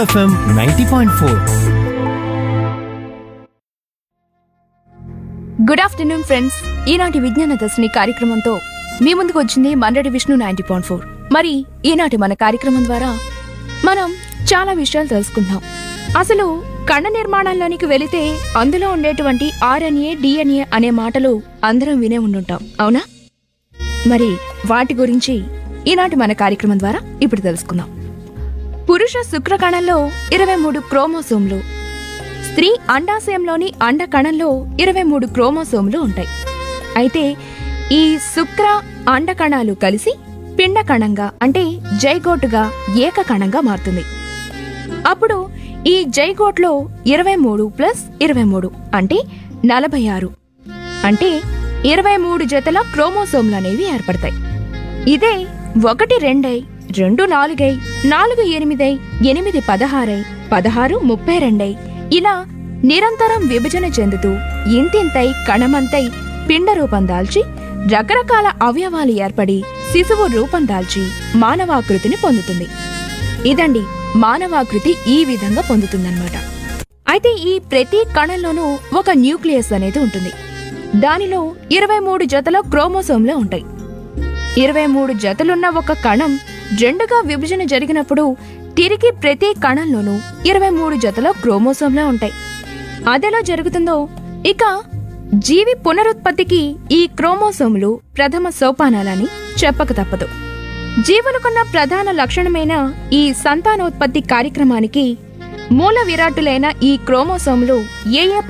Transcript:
FM ninety point four good afternoon friends ఈనాటి విజ్ఞాన దర్శిని కార్యక్రమంతో మీ ముందుకు వచ్చింది మండడి విష్ణు నైన్టీ పాయింట్ ఫోర్ మరి ఈనాటి మన కార్యక్రమం ద్వారా మనం చాలా విషయాలు తెలుసుకుంటాం అసలు కణ నిర్మాణంలోనికి వెళితే అందులో ఉండేటువంటి ఆర్ఎన్ఏ డిఎన్ఏ అనే మాటలు అందరం వినే ఉండుంటాం అవునా మరి వాటి గురించి ఈనాటి మన కార్యక్రమం ద్వారా ఇప్పుడు తెలుసుకుందాం పురుష శుక్రకణంలో ఇరవై మూడు క్రోమోసోమ్లు స్త్రీ అండాశయంలోని అండ కణంలో ఇరవై మూడు క్రోమోసోములు ఉంటాయి అయితే ఈ శుక్ర అండ కణాలు కలిసి పిండ కణంగా అంటే జైగోటుగా ఏక కణంగా మారుతుంది అప్పుడు ఈ జైగోట్లో ఇరవై మూడు ప్లస్ ఇరవై మూడు అంటే నలభై ఆరు అంటే ఇరవై మూడు జతల క్రోమోసోమ్లు అనేవి ఏర్పడతాయి ఇదే ఒకటి రెండై రెండు నాలుగై నాలుగు ఎనిమిదై ఎనిమిది పదహారై పదహారు ముప్పై రెండై ఇలా నిరంతరం విభజన చెందుతూ ఇంతింతై కణమంతై పిండ రూపం దాల్చి రకరకాల అవయవాలు ఏర్పడి శిశువు రూపం దాల్చి మానవాకృతిని పొందుతుంది ఇదండి మానవాకృతి ఈ విధంగా పొందుతుందన్నమాట అయితే ఈ ప్రతి కణంలోనూ ఒక న్యూక్లియస్ అనేది ఉంటుంది దానిలో ఇరవై మూడు జతల క్రోమోసోమ్లు ఉంటాయి ఇరవై మూడు జతలున్న ఒక కణం రెండుగా విభజన జరిగినప్పుడు తిరిగి ప్రతి కణంలోనూ ఇరవై మూడు జతల క్రోమోసోమ్లే ఉంటాయి అదెలా జరుగుతుందో ఇక జీవి పునరుత్పత్తికి ఈ క్రోమోసోములు ప్రథమ సోపానాలని చెప్పక తప్పదు జీవులకున్న ప్రధాన లక్షణమైన ఈ సంతానోత్పత్తి కార్యక్రమానికి మూల విరాట్టులైన ఈ క్రోమోసోములు ఏ ఏ